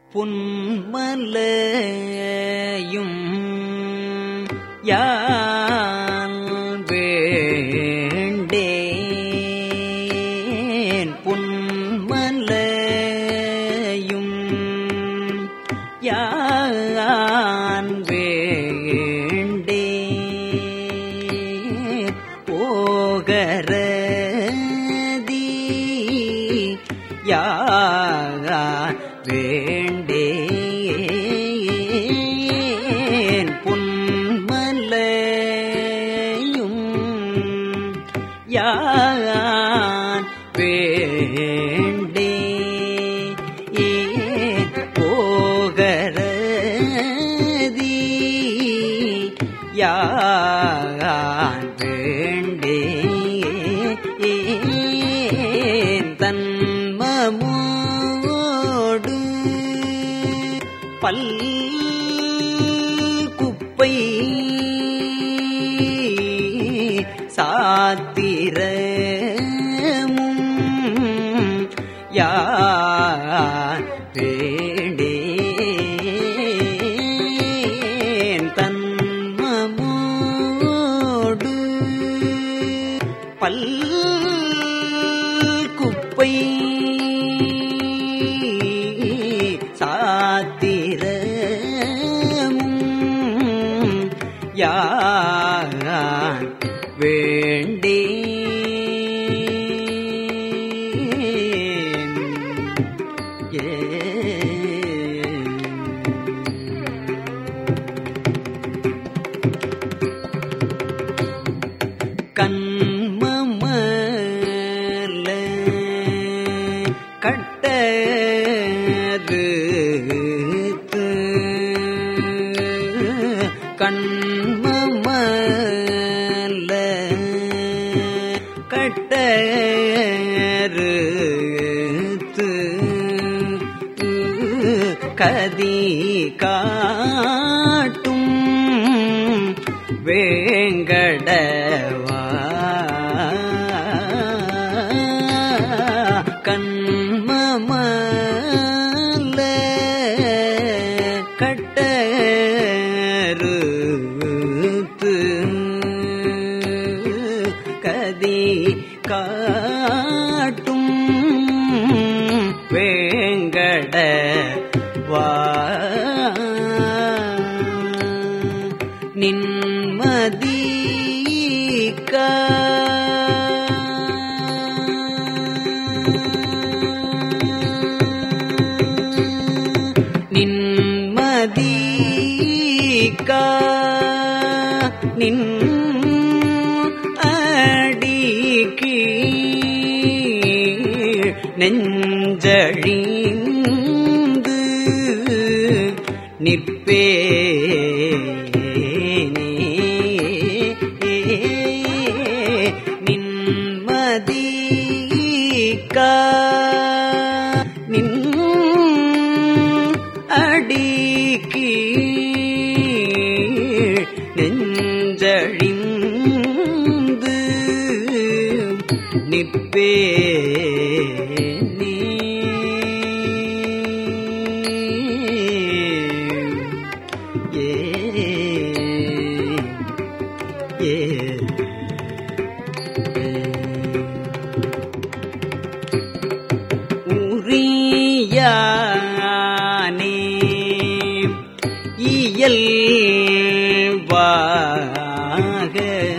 புன்மலையும் யான் வேண்டேன் புன்மலையும் யான் வேண்டேன் போகரதி யான் வேண்டேன் புன்மலையும் யான் வேண்டே போகரதி யான் வேண்டே தன்மமோடு பல் குப்பை சாத்திரமும் யார் வேண்டேன் தன்மமோடு பல் குப்பை சாத்திரமும் யான் வேண்டேன் கண்மமல கட்டது கண்மமல கட்டருத்து கதி காட்டும் வேங்கடவா கண்மமல கட்டருத்து கதி காட்டும் வேங்கட வா நின்மதிக்க நின்மதிக்க நின் அடிக்கு நெஞ்சழிந்து நிற்பேனே நின்மதிக்க நின் அடிக்கு நெஞ்சழிந்து நிற்பேனே ஏ உரியானே இயல்வாக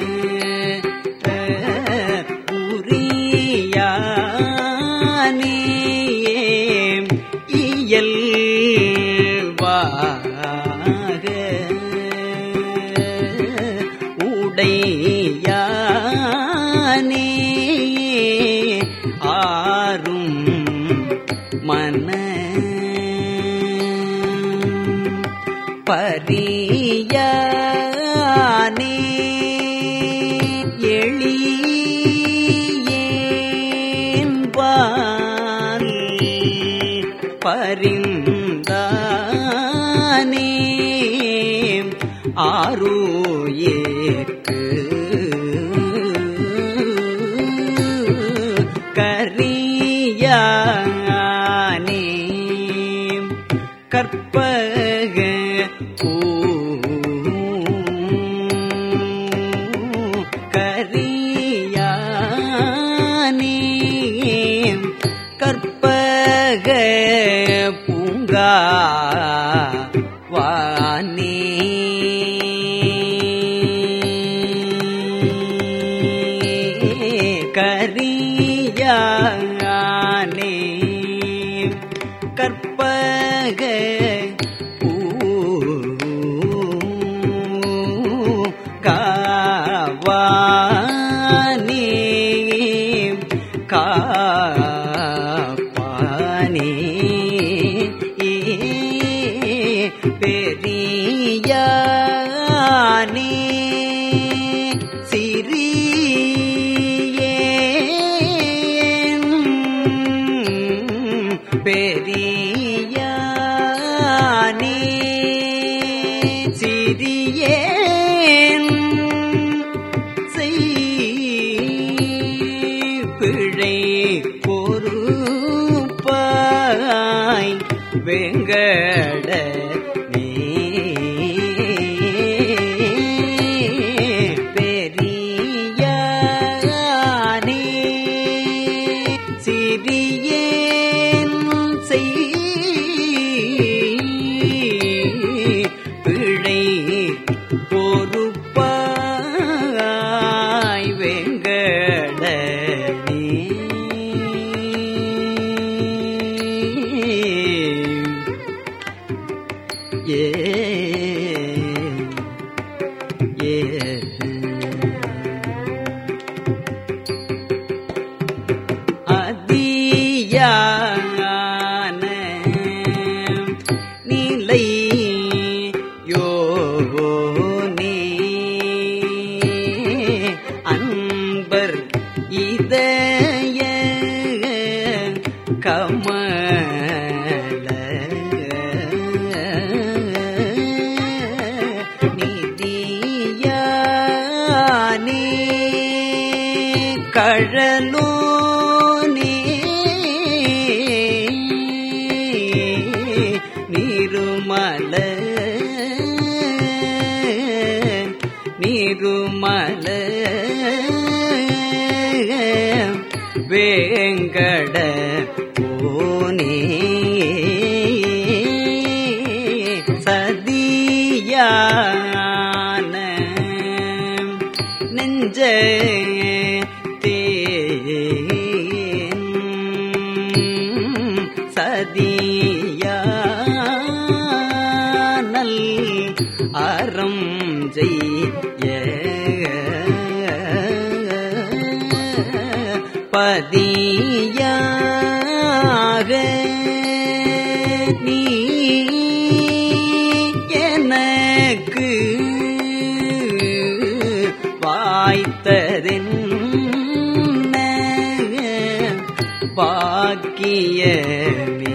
உரியானே இயல்வாக உடையானே ஆறும் மன பரியானே எளியேன்பால் பரிந்தானே ஆரூயேற்கு கரியானே கற்பக பூ கரியானே கற்பக பூங்கா வானே கரியானே கற்பக பூ காவானே காப்பானே பெரியானே சிறியேன் பெரியானே சிறியேன் பிழை பொறுப்பாய் வெங்கட பெரியானே சிறியேன் பிழை பொறுப்பாய் வெங்கடனே ஏ ஏ அதியான நிலை யோனே அன்பர் இதய கமல நிதியானே கழலோனே நிருமல நிருமல வேங்கட போனே சதியான நெஞ்ச சதியானல் அறம் செய்ய பதியாக நீ எனக்கு வாய்த்ததென்ன பாக்கியமே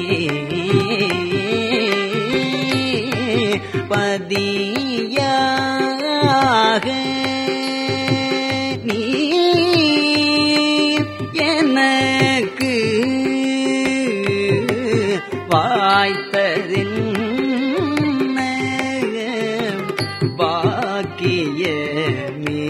பதியாக நீ எனக்கு வாய்த்ததின் பாக்கியமே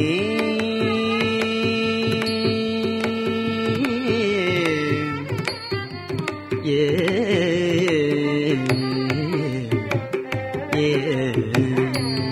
ஏ ஏ